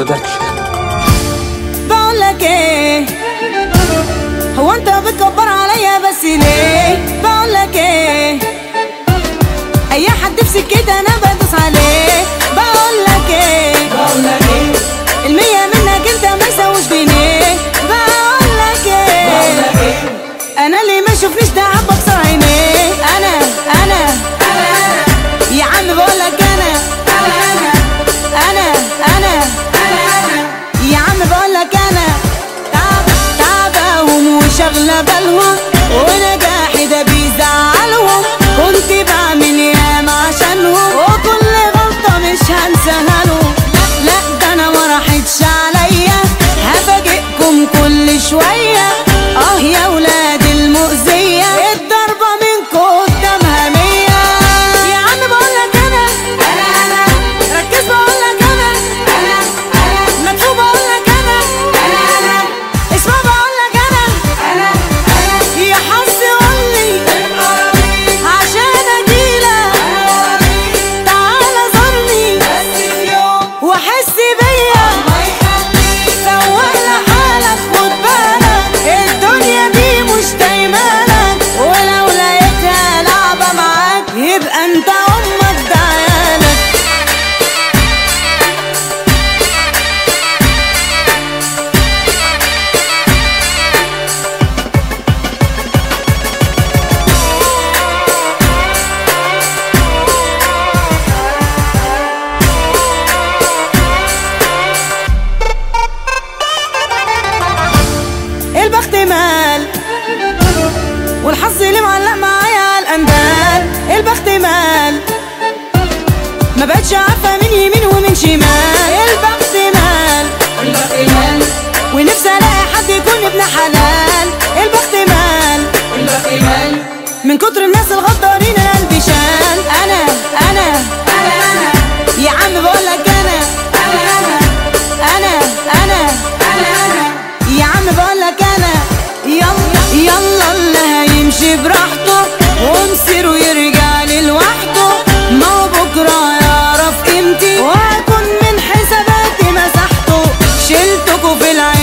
برودكشن بقول لك ايه هو انت بتكبر عليا بس ليه بقول لك ايه اي حد في سكتي انا بدوس عليه بقول لك ايه بقول لك ايه المية منك انت ما يسويش جنيه بقول لك ايه بقول لك ايه انا اللي ما شوفنيش تعب بكسر عينيه انا انا انا يا عم بقول لك انا انا انا انا انا يا عم بقول لك انا تعب تعبهم وشغله بالهم ونجاحي ده بيزعلهم كنت بعمل ياما عشانهم وكل غلطه مش هنساها لهم لا لا ده انا ما راحتش عليا هفاجئكم كل شويه اه يا ولاد المؤذيه الضربه منكم قدامها مية يا عم بقول لك انا انا انا ركز بقول لك انا انا انا مدفوع بقول لك انا انا انا اسمع بقول لك انا انا انا يا حظي قولي عشان اجيلك تعالى زورني واحس بيا سوق لحالك خد بالك الدنيا دي مش دايمالك ولو لقيتها لعبة معاك يبقى انت امك ده عيالك البخت مال والحظ اللي معلق معايا على الاندال البخت مال ما بقتش عارفه مين يمين ومين شمال البخت مال والبخيل ونفسي الاقي حد يكون ابن حلال البخت مال والبخيل من كتر الناس الغدارين انا قلبي شال انا انا انا انا يا عم بقول لك انا انا انا انا انا يا عم بقول لك انا يلا يلا اللي هيمشي براحته ومصيره يرجع لي لوحده ما هو بكره يعرف قيمتي وهكون من حساباتي مسحته شلتكوا في العين